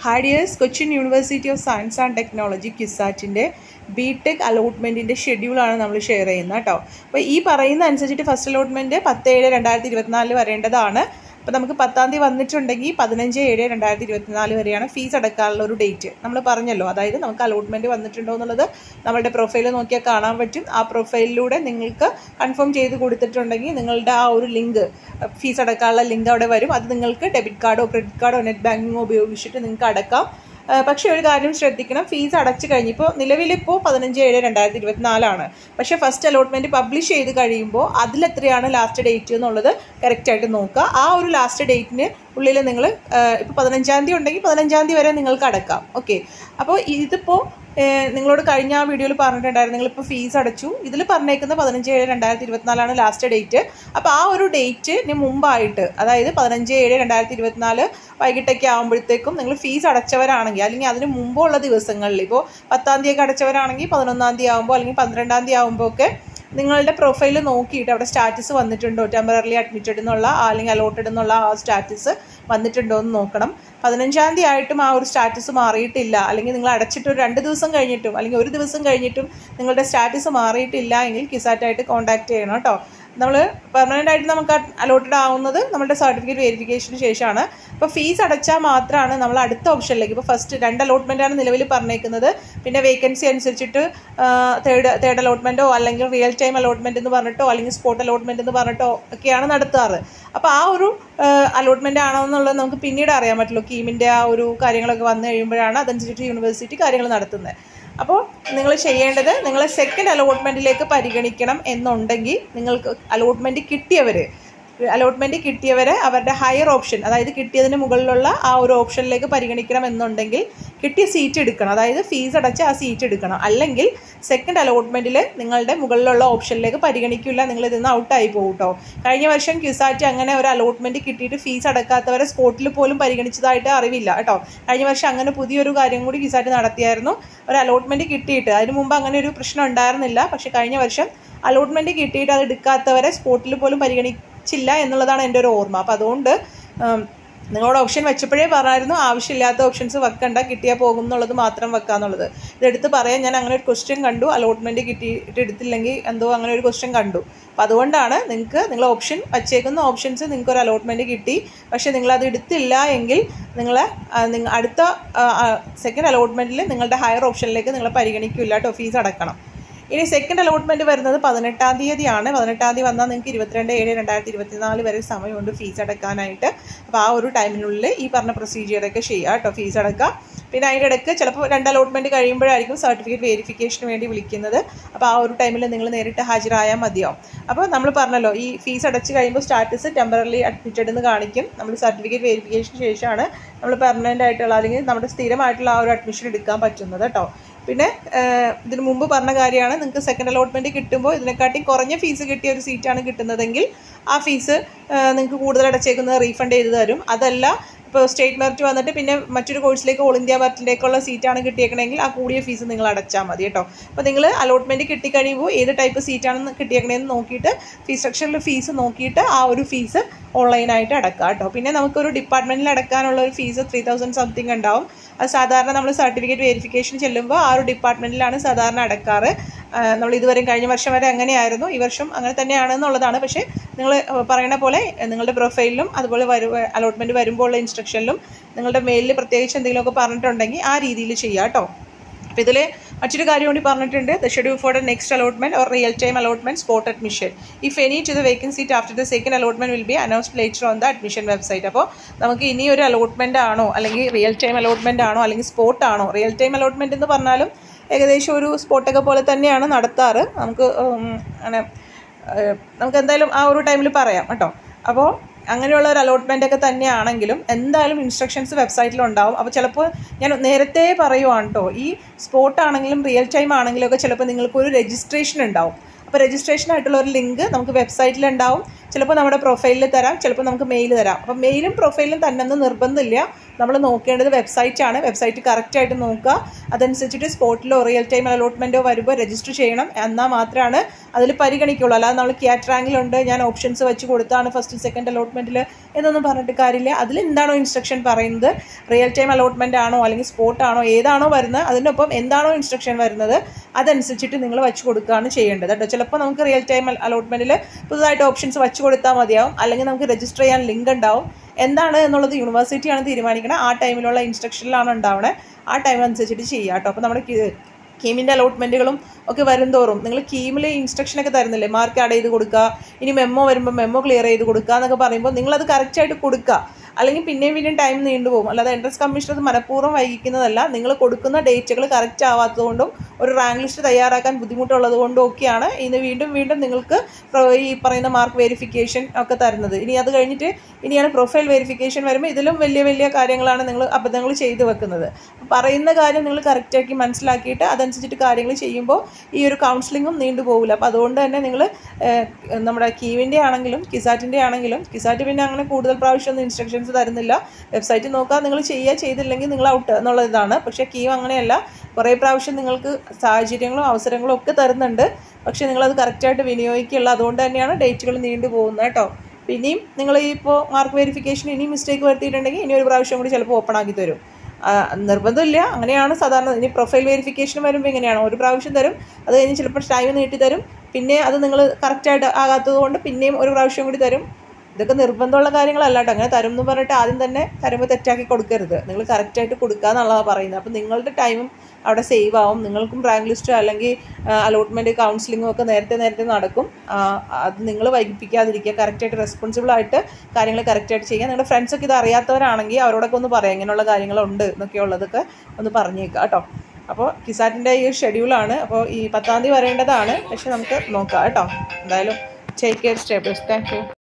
ഹാഡിയേഴ്സ് Cochin University of Science and Technology കിസാറ്റിൻ്റെ B Tech അലോട്ട്മെൻറ്റിൻ്റെ ഷെഡ്യൂളാണ് നമ്മൾ ഷെയർ ചെയ്യുന്നത് കേട്ടോ അപ്പോൾ ഈ പറയുന്ന അനുസരിച്ചിട്ട് ഫസ്റ്റ് അലോട്ട്മെൻറ്റ് പത്ത് ഏഴ് രണ്ടായിരത്തി ഇരുപത്തിനാലിൽ വരേണ്ടതാണ് അപ്പോൾ നമുക്ക് പത്താം തീയതി വന്നിട്ടുണ്ടെങ്കിൽ പതിനഞ്ച് ഏഴ് രണ്ടായിരത്തി ഇരുപത്തിനാല് വരെയാണ് ഫീസ് അടക്കാനുള്ള ഒരു ഡേറ്റ് നമ്മൾ പറഞ്ഞല്ലോ അതായത് നമുക്ക് അലോട്ട്മെൻറ്റ് വന്നിട്ടുണ്ടോ എന്നുള്ളത് നമ്മളുടെ പ്രൊഫൈൽ നോക്കിയാൽ കാണാൻ പറ്റും ആ പ്രൊഫൈലിലൂടെ നിങ്ങൾക്ക് കൺഫേം ചെയ്ത് കൊടുത്തിട്ടുണ്ടെങ്കിൽ നിങ്ങളുടെ ആ ഒരു ലിങ്ക് ഫീസ് അടക്കാനുള്ള ലിങ്ക് അവിടെ വരും അത് നിങ്ങൾക്ക് ഡെബിറ്റ് കാർഡോ ക്രെഡിറ്റ് കാർഡോ നെറ്റ് ബാങ്കിങ്ങോ ഉപയോഗിച്ചിട്ട് നിങ്ങൾക്ക് അടക്കാം ആ, പക്ഷേ ഒരു കാര്യം ശ്രദ്ധിക്കണം ഫീസ് അടച്ചു കഴിഞ്ഞിപ്പോൾ നിലവിലിപ്പോൾ പതിനഞ്ച് ഏഴ് രണ്ടായിരത്തി ഇരുപത്തിനാലാണ് പക്ഷേ ഫസ്റ്റ് അലോട്ട്മെൻറ്റ് പബ്ലിഷ് ചെയ്ത് കഴിയുമ്പോൾ അതിലെത്രയാണ് ലാസ്റ്റ് ഡേറ്റ് എന്നുള്ളത് കറക്റ്റായിട്ട് നോക്കുക ആ ഒരു ലാസ്റ്റ് ഡേറ്റിന് ഉള്ളിൽ നിങ്ങൾ ഇപ്പോൾ പതിനഞ്ചാം തീയതി ഉണ്ടെങ്കിൽ പതിനഞ്ചാം തീയതി വരെ നിങ്ങൾക്ക് അടക്കാം ഓക്കെ അപ്പോൾ ഇതിപ്പോൾ ഏഹ് നിങ്ങളോട് കഴിഞ്ഞ ആ വീഡിയോയിൽ പറഞ്ഞിട്ടുണ്ടായിരുന്നു നിങ്ങളിപ്പോൾ ഫീസ് അടച്ചു ഇതിൽ പറഞ്ഞേക്കുന്ന പതിനഞ്ച് ഏഴ് രണ്ടായിരത്തി ഇരുപത്തിനാലാണ് ലാസ്റ്റ് ഡേറ്റ് അപ്പോൾ ആ ഒരു ഡേറ്റിന് മുമ്പായിട്ട് അതായത് പതിനഞ്ച് ഏഴ് രണ്ടായിരത്തി ഇരുപത്തിനാല് വൈകിട്ടൊക്കെ ആകുമ്പോഴത്തേക്കും നിങ്ങൾ ഫീസ് അടച്ചവരാണെങ്കിൽ അല്ലെങ്കിൽ അതിന് മുമ്പുള്ള ദിവസങ്ങളിൽ ഇപ്പോൾ പത്താം തീയതി ഒക്കെ അടച്ചവരാണെങ്കിൽ പതിനൊന്നാം തീയതി ആകുമ്പോൾ അല്ലെങ്കിൽ പന്ത്രണ്ടാം തീയതി ആകുമ്പോൾ ഒക്കെ നിങ്ങളുടെ പ്രൊഫൈൽ നോക്കിയിട്ട് അവിടെ സ്റ്റാറ്റസ് വന്നിട്ടുണ്ടോ ടെമ്പററി അഡ്മിറ്റഡ് എന്നുള്ള ആ അല്ലെങ്കിൽ അലോട്ടഡ് എന്നുള്ള ആ സ്റ്റാറ്റസ് വന്നിട്ടുണ്ടോ എന്ന് നോക്കണം പതിനഞ്ചാം തീയതി ആയിട്ടും ആ ഒരു സ്റ്റാറ്റസ് മാറിയിട്ടില്ല അല്ലെങ്കിൽ നിങ്ങൾ അടച്ചിട്ട് ഒരു രണ്ട് ദിവസം കഴിഞ്ഞിട്ടും അല്ലെങ്കിൽ ഒരു ദിവസം കഴിഞ്ഞിട്ടും നിങ്ങളുടെ സ്റ്റാറ്റസ് മാറിയിട്ടില്ല എങ്കിൽ കിസാറ്റായിട്ട് കോൺടാക്ട് ചെയ്യണം കേട്ടോ നമ്മൾ പെർമനൻ്റ് ആയിട്ട് നമുക്ക് അലോട്ടഡ് ആവുന്നത് നമ്മുടെ സർട്ടിഫിക്കറ്റ് വെരിഫിക്കേഷന് ശേഷമാണ് അപ്പോൾ ഫീസ് അടച്ചാൽ മാത്രമാണ് നമ്മൾ അടുത്ത ഓപ്ഷനിലേക്ക് ഇപ്പോൾ ഫസ്റ്റ് രണ്ട് അലോട്ട്മെൻറ്റാണ് നിലവിൽ പറഞ്ഞേക്കുന്നത് പിന്നെ വേക്കൻസി അനുസരിച്ചിട്ട് തേർഡ് തേർഡ് അലോട്ട്മെൻറ്റോ അല്ലെങ്കിൽ റിയൽ ടൈം അലോട്ട്മെൻറ്റ് എന്ന് പറഞ്ഞിട്ടോ അല്ലെങ്കിൽ സ്പോട്ട് അലോട്ട്മെൻറ്റ് എന്ന് പറഞ്ഞിട്ടോ ഒക്കെയാണ് നടത്താറ് അപ്പോൾ ആ ഒരു അലോട്ട്മെൻ്റ് ആണോ എന്നുള്ളത് നമുക്ക് പിന്നീട് അറിയാൻ പറ്റുള്ളൂ കീമിൻ്റെ ആ ഒരു കാര്യങ്ങളൊക്കെ വന്നു കഴിയുമ്പോഴാണ് അതനുസരിച്ച് യൂണിവേഴ്സിറ്റി കാര്യങ്ങൾ നടത്തുന്നത് അപ്പോൾ നിങ്ങൾ ചെയ്യേണ്ടത് നിങ്ങൾ സെക്കൻഡ് അലോട്ട്മെൻറ്റിലേക്ക് പരിഗണിക്കണം എന്നുണ്ടെങ്കിൽ നിങ്ങൾക്ക് അലോട്ട്മെൻറ്റ് കിട്ടിയവർ അലോട്ട്മെൻറ്റ് കിട്ടിയവരെ അവരുടെ ഹയർ ഓപ്ഷൻ അതായത് കിട്ടിയതിന് മുകളിലുള്ള ആ ഒരു ഓപ്ഷനിലേക്ക് പരിഗണിക്കണം എന്നുണ്ടെങ്കിൽ കിട്ടിയ സീറ്റ് എടുക്കണം അതായത് ഫീസ് അടച്ച് ആ സീറ്റ് എടുക്കണം അല്ലെങ്കിൽ സെക്കൻഡ് അലോട്ട്മെൻറ്റിൽ നിങ്ങളുടെ മുകളിലുള്ള ഓപ്ഷനിലേക്ക് പരിഗണിക്കില്ല നിങ്ങൾ ഇതിൽ നിന്ന് ഔട്ടായി പോകും കേട്ടോ കഴിഞ്ഞ വർഷം ക്യുസാറ്റ് അങ്ങനെ ഒരു അലോട്ട്മെൻറ്റ് കിട്ടിയിട്ട് ഫീസ് അടക്കാത്തവരെ സ്പോട്ടിൽ പോലും പരിഗണിച്ചതായിട്ട് അറിവില്ല കേട്ടോ കഴിഞ്ഞ വർഷം അങ്ങനെ പുതിയൊരു കാര്യം കൂടി ക്യുസാറ്റ് നടത്തിയായിരുന്നു ഒരു അലോട്ട്മെൻറ്റ് കിട്ടിയിട്ട് അതിന് മുമ്പ് അങ്ങനെ ഒരു പ്രശ്നം ഉണ്ടായിരുന്നില്ല പക്ഷേ കഴിഞ്ഞ വർഷം അലോട്ട്മെൻറ്റ് കിട്ടിയിട്ട് അത് എടുക്കാത്തവരെ സ്പോട്ടിൽ പോലും പരിഗണിച്ചില്ല എന്നുള്ളതാണ് എൻ്റെ ഒരു ഓർമ്മ അപ്പോൾ അതുകൊണ്ട് ഉം, നിങ്ങളോട് ഓപ്ഷൻ വെച്ചപ്പോഴേ പറഞ്ഞായിരുന്നു ആവശ്യമില്ലാത്ത ഓപ്ഷൻസ് വെക്കണ്ട കിട്ടിയാൽ പോകും എന്നുള്ളത് മാത്രം വെക്കാന്നുള്ളത് ഇതെടുത്ത് പറയാൻ ഞാൻ അങ്ങനെ ഒരു ക്വസ്റ്റ്യൻ കണ്ടു അലോട്ട്മെൻറ്റ് കിട്ടിയിട്ട് എടുത്തില്ലെങ്കിൽ എന്തോ അങ്ങനെ ഒരു ക്വസ്റ്റ്യൻ കണ്ടു അപ്പോൾ അതുകൊണ്ടാണ് നിങ്ങൾക്ക് നിങ്ങൾ ഓപ്ഷൻ വച്ചേക്കുന്ന ഓപ്ഷൻസ് നിങ്ങൾക്ക് ഒരു അലോട്ട്മെൻറ്റ് കിട്ടി പക്ഷേ നിങ്ങളത് എടുത്തില്ല എങ്കിൽ നിങ്ങൾ അടുത്ത സെക്കൻഡ് അലോട്ട്മെൻറ്റിൽ നിങ്ങളുടെ ഹയർ ഓപ്ഷനിലേക്ക് നിങ്ങളെ പരിഗണിക്കില്ല കേട്ടോ ഫീസ് അടക്കണം ഇനി സെക്കൻഡ് അലോട്ട്മെൻറ്റ് വരുന്നത് പതിനെട്ടാം തീയതിയാണ് പതിനെട്ടാം തീയതി വന്നാൽ നിങ്ങൾക്ക് ഇരുപത്തിരണ്ട് ഏഴ് രണ്ടായിരത്തി ഇരുപത്തിനാല് വരെ സമയമുണ്ട് ഫീസ് അടക്കാനായിട്ട് അപ്പോൾ ആ ഒരു ടൈമിനുള്ളിൽ ഈ പറഞ്ഞ പ്രൊസീജിയറൊക്കെ ചെയ്യുക കേട്ടോ ഫീസ് അടക്കുക പിന്നെ അതിൻ്റെ ഇടയ്ക്ക് ചിലപ്പോൾ രണ്ട് അലോട്ട്മെൻറ്റ് കഴിയുമ്പോഴായിരിക്കും സർട്ടിഫിക്കറ്റ് വെരിഫിക്കേഷന് വേണ്ടി വിളിക്കുന്നത് അപ്പോൾ ആ ഒരു ടൈമിൽ നിങ്ങൾ നേരിട്ട് ഹാജരായാൽ മതിയാവും അപ്പോൾ നമ്മൾ പറഞ്ഞല്ലോ ഈ ഫീസ് അടച്ച് കഴിയുമ്പോൾ സ്റ്റാറ്റസ് ടെമ്പററി അഡ്മിറ്റഡ് എന്ന് കാണിക്കും നമ്മൾ സർട്ടിഫിക്കറ്റ് വെരിഫിക്കേഷന് ശേഷമാണ് നമ്മൾ പെർമനൻ്റ് ആയിട്ടുള്ള അല്ലെങ്കിൽ നമ്മുടെ സ്ഥിരമായിട്ടുള്ള ആ ഒരു അഡ്മിഷൻ എടുക്കാൻ പറ്റുന്നത് കേട്ടോ പിന്നെ ഏഹ്, ഇതിന് മുമ്പ് പറഞ്ഞ കാര്യമാണ് നിങ്ങൾക്ക് സെക്കൻഡ് അലോട്ട്മെൻറ്റ് കിട്ടുമ്പോൾ ഇതിനെക്കാട്ടി കുറഞ്ഞ ഫീസ് കിട്ടിയ ഒരു സീറ്റാണ് കിട്ടുന്നതെങ്കിൽ ആ ഫീസ് നിങ്ങൾക്ക് കൂടുതൽ അടച്ചേക്കുന്നത് റീഫണ്ട് ചെയ്ത് തരും അതല്ല ഇപ്പോൾ സ്റ്റേറ്റ് മെറിറ്റ് വന്നിട്ട് പിന്നെ മറ്റൊരു കോഴ്സിലേക്ക് ഓൾ ഇന്ത്യ മെറിറ്റിലേക്കുള്ള സീറ്റാണ് കിട്ടിയേക്കണമെങ്കിൽ ആ കൂടിയ ഫീസ് നിങ്ങൾ അടച്ചാൽ മതി കേട്ടോ അപ്പോൾ നിങ്ങൾ അലോട്ട്മെൻറ്റ് കിട്ടിക്കഴിയുമ്പോൾ ഏത് ടൈപ്പ് സീറ്റാണെന്ന് കിട്ടിയേക്കണേന്ന് നോക്കിയിട്ട് ഫീസ് സ്ട്രക്ചറിൽ ഫീസ് നോക്കിയിട്ട് ആ ഒരു ഫീസ് ഓൺലൈനായിട്ട് അടക്കുക കേട്ടോ പിന്നെ നമുക്കൊരു ഡിപ്പാർട്ട്മെൻറ്റിൽ അടക്കാനുള്ള ഒരു ഫീസ് ത്രീ തൗസൻഡ് സംതിങ് ഉണ്ടാവും അത് സാധാരണ നമ്മൾ സർട്ടിഫിക്കറ്റ് വെരിഫിക്കേഷൻ ചെല്ലുമ്പോൾ ആ ഒരു ഡിപ്പാർട്ട്മെൻറ്റിലാണ് സാധാരണ അടക്കാറ് ആ, നമ്മൾ ഇതുവരെ കഴിഞ്ഞ വർഷം വരെ അങ്ങനെയായിരുന്നു ഈ വർഷം അങ്ങനെ തന്നെയാണ് എന്നുള്ളതാണ് പക്ഷേ നിങ്ങൾ പറയുന്ന പോലെ നിങ്ങളുടെ പ്രൊഫൈലിലും അതുപോലെ വരു അലോട്ട്മെൻറ്റ് വരുമ്പോൾ ഉള്ള ഇൻസ്ട്രക്ഷനിലും നിങ്ങളുടെ മെയിലിൽ പ്രത്യേകിച്ച് എന്തെങ്കിലുമൊക്കെ പറഞ്ഞിട്ടുണ്ടെങ്കിൽ ആ രീതിയിൽ ചെയ്യുക കേട്ടോ അപ്പോൾ ഇതിൽ മറ്റൊരു കാര്യം കൂടി പറഞ്ഞിട്ടുണ്ട് the schedule for the next allotment or real time allotment spot admission if any to the vacancy after the second allotment will be announced later on the admission website അപ്പോൾ നമുക്ക് ഇനി ഒരു അലോട്ട്മെന്റ് ആണോ അല്ലെങ്കിൽ റിയൽ ടൈം അലോട്ട്മെന്റ് ആണോ അല്ലെങ്കിൽ spot ആണോ real time allotment എന്ന് പറഞ്ഞാലും ഏകദേശം ഒരു സ്പോട്ടൊക്കെ പോലെ തന്നെയാണ് നടത്താറ് നമുക്ക് ഉം, അങ്ങനെ ഏഹ്, നമുക്ക് എന്തായാലും ആ ഒരു ടൈമിൽ പറയാം കേട്ടോ അപ്പോൾ അങ്ങനെയുള്ള ഒരു അലോട്ട്മെൻ്റ് ഒക്കെ തന്നെയാണെങ്കിലും എന്തായാലും ഇൻസ്ട്രക്ഷൻസ് വെബ്സൈറ്റിൽ ഉണ്ടാവും അപ്പോൾ ചിലപ്പോൾ ഞാൻ നേരത്തെ പറയുവാണ് കേട്ടോ ഈ സ്പോട്ട് ആണെങ്കിലും റിയൽ ടൈം ആണെങ്കിലും ഒക്കെ ചിലപ്പോൾ നിങ്ങൾക്ക് ഒരു രജിസ്ട്രേഷൻ ഉണ്ടാവും അപ്പോൾ രജിസ്ട്രേഷൻ ആയിട്ടുള്ള ഒരു ലിങ്ക് നമുക്ക് വെബ്സൈറ്റിൽ ഉണ്ടാവും ചിലപ്പോൾ നമ്മുടെ പ്രൊഫൈലിൽ തരാം ചിലപ്പോൾ നമുക്ക് മെയിൽ തരാം അപ്പം മെയിലും പ്രൊഫൈലും തന്നെ നിർബന്ധമില്ല നമ്മൾ നോക്കേണ്ടത് വെബ്സൈറ്റ് ആണ് വെബ്സൈറ്റ് കറക്റ്റായിട്ട് നോക്കുക അതനുസരിച്ചിട്ട് സ്പോട്ടിലോ റിയൽ ടൈം അലോട്ട്മെൻറ്റോ വരുമ്പോൾ രജിസ്റ്റർ ചെയ്യണം എന്നാൽ മാത്രമാണ് അതിൽ പരിഗണിക്കുള്ളൂ അല്ലാതെ നമ്മൾ ക്യാറ്റ് റാങ്കിലുണ്ട് ഞാൻ ഓപ്ഷൻസ് വെച്ച് കൊടുത്താണ് ഫസ്റ്റ് സെക്കൻഡ് അലോട്ട്മെൻറ്റിൽ എന്നൊന്നും പറഞ്ഞിട്ട് കാര്യമില്ല അതിൽ എന്താണോ ഇൻസ്ട്രക്ഷൻ പറയുന്നത് റിയൽ ടൈം അലോട്ട്മെൻ്റ് ആണോ അല്ലെങ്കിൽ സ്പോട്ട് ആണോ ഏതാണോ വരുന്നത് അതിനൊപ്പം എന്താണോ ഇൻസ്ട്രക്ഷൻ വരുന്നത് അതനുസരിച്ചിട്ട് നിങ്ങൾ വെച്ച് കൊടുക്കുകയാണ് ചെയ്യേണ്ടത് കേട്ടോ ചിലപ്പോൾ നമുക്ക് റിയൽ ടൈം അലോട്ട്മെൻറ്റിൽ പുതുതായിട്ട് ഓപ്ഷൻസ് വെച്ച് കൊടുത്താൽ മതിയാവും അല്ലെങ്കിൽ നമുക്ക് രജിസ്റ്റർ ചെയ്യാൻ ലിങ്ക് ഉണ്ടാവും എന്താണ് എന്നുള്ളത് യൂണിവേഴ്സിറ്റിയാണ് തീരുമാനിക്കുന്നത് ആ ടൈമിലുള്ള ഇൻസ്ട്രക്ഷനിലാണ് ഉണ്ടാവണേ ആ ടൈം അനുസരിച്ചിട്ട് ചെയ്യുക കേട്ടോ അപ്പോൾ നമ്മുടെ കീമിൻ്റെ അലോട്ട്മെൻറ്റുകളും ഒക്കെ വരും തോറും നിങ്ങൾ കീമിൽ ഇൻസ്ട്രക്ഷനൊക്കെ തരുന്നില്ലേ മാർക്ക് ആഡ് ചെയ്ത് കൊടുക്കുക ഇനി മെമ്മോ വരുമ്പോൾ മെമ്മോ ക്ലിയർ ചെയ്ത് കൊടുക്കുക എന്നൊക്കെ പറയുമ്പോൾ നിങ്ങളത് കറക്റ്റായിട്ട് കൊടുക്കുക അല്ലെങ്കിൽ പിന്നെയും പിന്നെയും ടൈം നീണ്ടുപോകും അല്ലാതെ എൻട്രൻസ് കമ്മീഷൻ അത് മനഃപൂർവ്വം വൈകിക്കുന്നതല്ല നിങ്ങൾ കൊടുക്കുന്ന ഡേറ്റുകൾ കറക്റ്റ് ആവാത്തതുകൊണ്ടും ഒരു റാങ്ക് ലിസ്റ്റ് തയ്യാറാക്കാൻ ബുദ്ധിമുട്ടുള്ളത് കൊണ്ടും ഒക്കെയാണ് ഇന്ന് വീണ്ടും വീണ്ടും നിങ്ങൾക്ക് ഈ പറയുന്ന മാർക്ക് വെരിഫിക്കേഷൻ ഒക്കെ തരുന്നത് ഇനി അത് കഴിഞ്ഞിട്ട് ഇനിയാണ് പ്രൊഫൈൽ വെരിഫിക്കേഷൻ വരുമ്പോൾ ഇതിലും വലിയ വലിയ കാര്യങ്ങളാണ് നിങ്ങൾ അബദ്ധങ്ങൾ ചെയ്തു വെക്കുന്നത് പറയുന്ന കാര്യം നിങ്ങൾ കറക്റ്റാക്കി മനസ്സിലാക്കിയിട്ട് അതനുസരിച്ചിട്ട് കാര്യങ്ങൾ ചെയ്യുമ്പോൾ ഈ ഒരു കൗൺസിലിങ്ങും നീണ്ടുപോകില്ല അപ്പോൾ അതുകൊണ്ട് തന്നെ നിങ്ങൾ നമ്മുടെ കീവിൻ്റെ ആണെങ്കിലും കിസാറ്റിൻ്റെ ആണെങ്കിലും കിസാറ്റ് പിന്നെ അങ്ങനെ കൂടുതൽ പ്രാവശ്യം ഒന്നും ഇൻസ്ട്രക്ഷൻസ് തരുന്നില്ല വെബ്സൈറ്റ് നോക്കുക നിങ്ങൾ ചെയ്യുക ചെയ്തില്ലെങ്കിൽ നിങ്ങൾ ഔട്ട് എന്നുള്ള ഇതാണ് പക്ഷേ കീവ് അങ്ങനെയല്ല കുറേ പ്രാവശ്യം നിങ്ങൾക്ക് സാഹചര്യങ്ങളും അവസരങ്ങളും ഒക്കെ തരുന്നുണ്ട് പക്ഷേ നിങ്ങളത് കറക്റ്റായിട്ട് വിനിയോഗിക്കുകയുള്ളൂ അതുകൊണ്ട് തന്നെയാണ് ഡേറ്റുകൾ നീണ്ടു പോകുന്നത് കേട്ടോ പിന്നെയും നിങ്ങൾ ഈ ഇപ്പോൾ മാർക്ക് വെരിഫിക്കേഷൻ ഇനി മിസ്റ്റേക്ക് വരുത്തിയിട്ടുണ്ടെങ്കിൽ ഇനി ഒരു പ്രാവശ്യം കൂടി ചിലപ്പോൾ ഓപ്പൺ ആക്കി തരും നിർബന്ധമില്ല അങ്ങനെയാണ് സാധാരണ ഇനി പ്രൊഫൈൽ വെരിഫിക്കേഷൻ വരുമ്പോൾ ഇങ്ങനെയാണ് ഒരു പ്രാവശ്യം തരും അത് കഴിഞ്ഞ് ചിലപ്പോൾ ടൈം നീട്ടി തരും പിന്നെ അത് നിങ്ങൾ കറക്റ്റായിട്ട് ആകാത്തത് കൊണ്ട് പിന്നെയും ഒരു പ്രാവശ്യം കൂടി തരും ഇതൊക്കെ നിർബന്ധമുള്ള കാര്യങ്ങളല്ല കേട്ടോ അങ്ങനെ തരും എന്ന് പറഞ്ഞിട്ട് ആദ്യം തന്നെ തരുമ്പോൾ തെറ്റാക്കി കൊടുക്കരുത് നിങ്ങൾ കറക്റ്റായിട്ട് കൊടുക്കുക എന്നുള്ളതാണ് പറയുന്നത് അപ്പോൾ നിങ്ങളുടെ ടൈമും അവിടെ സേവ് ആവും നിങ്ങൾക്കും റാങ്ക് ലിസ്റ്റോ അല്ലെങ്കിൽ അലോട്ട്മെൻറ്റ് കൗൺസിലിങ്ങും ഒക്കെ നേരത്തെ നേരത്തെ നടക്കും അത് നിങ്ങൾ വൈകിപ്പിക്കാതിരിക്കുക കറക്റ്റായിട്ട് റെസ്പോൺസിബിൾ ആയിട്ട് കാര്യങ്ങൾ കറക്റ്റായിട്ട് ചെയ്യുക നിങ്ങളുടെ ഫ്രണ്ട്സൊക്കെ ഇത് അറിയാത്തവരാണെങ്കിൽ അവരോടൊക്കെ ഒന്ന് പറയാം ഇങ്ങനെയുള്ള കാര്യങ്ങളുണ്ട് എന്നൊക്കെ ഉള്ളതൊക്കെ ഒന്ന് പറഞ്ഞേക്കുക കേട്ടോ അപ്പോൾ കിസാറ്റിൻ്റെ ഈ ഒരു ഷെഡ്യൂളാണ് അപ്പോൾ ഈ പത്താം തീയതി വരേണ്ടതാണ് പക്ഷെ നമുക്ക് നോക്കാം കേട്ടോ എന്തായാലും take care stables thank U